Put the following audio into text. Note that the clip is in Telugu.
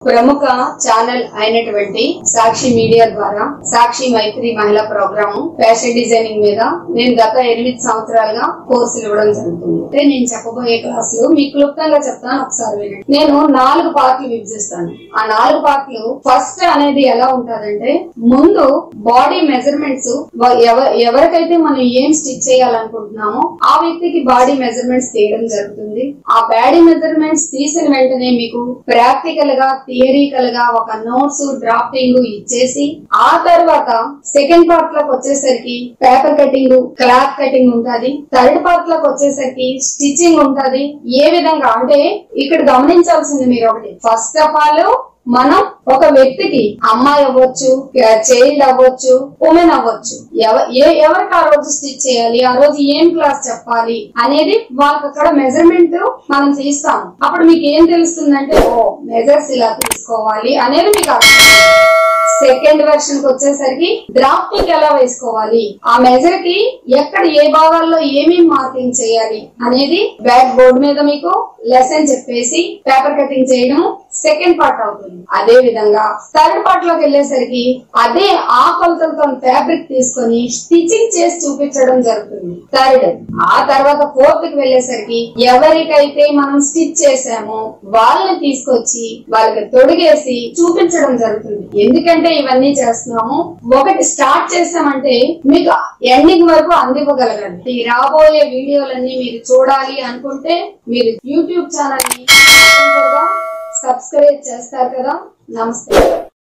ప్రముఖ ఛానల్ అయినటువంటి సాక్షి మీడియా ద్వారా సాక్షి మైత్రి మహిళా ప్రోగ్రాము ఫ్యాషన్ డిజైనింగ్ మీద నేను గత ఎనిమిది సంవత్సరాలుగా కోర్సులు ఇవ్వడం జరుగుతుంది అంటే నేను చెప్పబోయే క్లాసులు మీకు క్లుప్తంగా చెప్తాను ఒకసారి వినండి నేను నాలుగు పార్ట్లు విభజిస్తాను ఆ నాలుగు పార్ట్లు ఫస్ట్ అనేది ఎలా ఉంటదంటే ముందు బాడీ మెజర్మెంట్స్ ఎవరికైతే మనం ఏం స్టిచ్ చేయాలనుకుంటున్నామో ఆ వ్యక్తికి బాడీ మెజర్మెంట్స్ తీయడం జరుగుతుంది ఆ బాడీ మెజర్మెంట్స్ తీసిన వెంటనే మీకు ప్రాక్టికల్ గా థియరికల్ గా ఒక నోట్స్ డ్రాఫ్టింగ్ ఇచ్చేసి ఆ తర్వాత సెకండ్ పార్ట్ లోకి వచ్చేసరికి పేపర్ కటింగ్ క్లాత్ కటింగ్ ఉంటది థర్డ్ పార్ట్ లోకి వచ్చేసరికి స్టిచ్చింగ్ ఉంటది ఏ విధంగా అంటే ఇక్కడ గమనించాల్సింది మీరు ఒకటి ఫస్ట్ ఆఫ్ ఆల్ మనం ఒక వ్యక్తికి అమ్మాయి అవ్వచ్చు చైల్డ్ అవ్వచ్చు ఉమెన్ అవ్వచ్చు ఎవ- ఏ- ఎవరికి ఆ రోజు స్టిచ్ చేయాలి ఆ రోజు ఏం క్లాస్ చెప్పాలి అనేది వాళ్ళకి అక్కడ మెజర్మెంట్ మనం తీస్తాము అప్పుడు మీకు ఏం తెలుస్తుందంటే ఓ మెజర్స్ ఇలా తీసుకోవాలి అనేది మీకు అర్థం సెకండ్ వెర్షన్ కి వచ్చేసరికి డ్రాఫ్టింగ్ ఎలా వేసుకోవాలి ఆ మెజర్ కి ఎక్కడ ఏ భాగాల్లో ఏమేమి మార్కింగ్ చేయాలి అనేది బ్యాక్ బోర్డు మీద మీకు లెసన్ చెప్పేసి పేపర్ కటింగ్ చేయడం సెకండ్ పార్ట్ అవుతుంది అదే విధంగా థర్డ్ పార్ట్ లోకి వెళ్ళేసరికి అదే ఆ కొలతలతో ఫ్యాబ్రిక్ తీసుకొని స్టిచింగ్ చేసి చూపించడం జరుగుతుంది థర్డ్ ఆ తర్వాత ఫోర్త్ కి వెళ్ళేసరికి ఎవరికైతే మనం స్టిచ్ చేసామో వాళ్ళని తీసుకొచ్చి వాళ్ళకి తొడిగేసి చూపించడం జరుగుతుంది ఎందుకంటే ఇవన్నీ చేస్తున్నాము ఒకటి స్టార్ట్ చేసామంటే మీకు ఎండింగ్ వరకు అందివ్వగలగండి ఈ రాబోయే వీడియోలన్నీ మీరు చూడాలి అనుకుంటే మీరు యూట్యూబ్ ఛానల్ ని తప్పనిసరిగా సబ్స్క్రైబ్ చేస్తారు కదా నమస్తే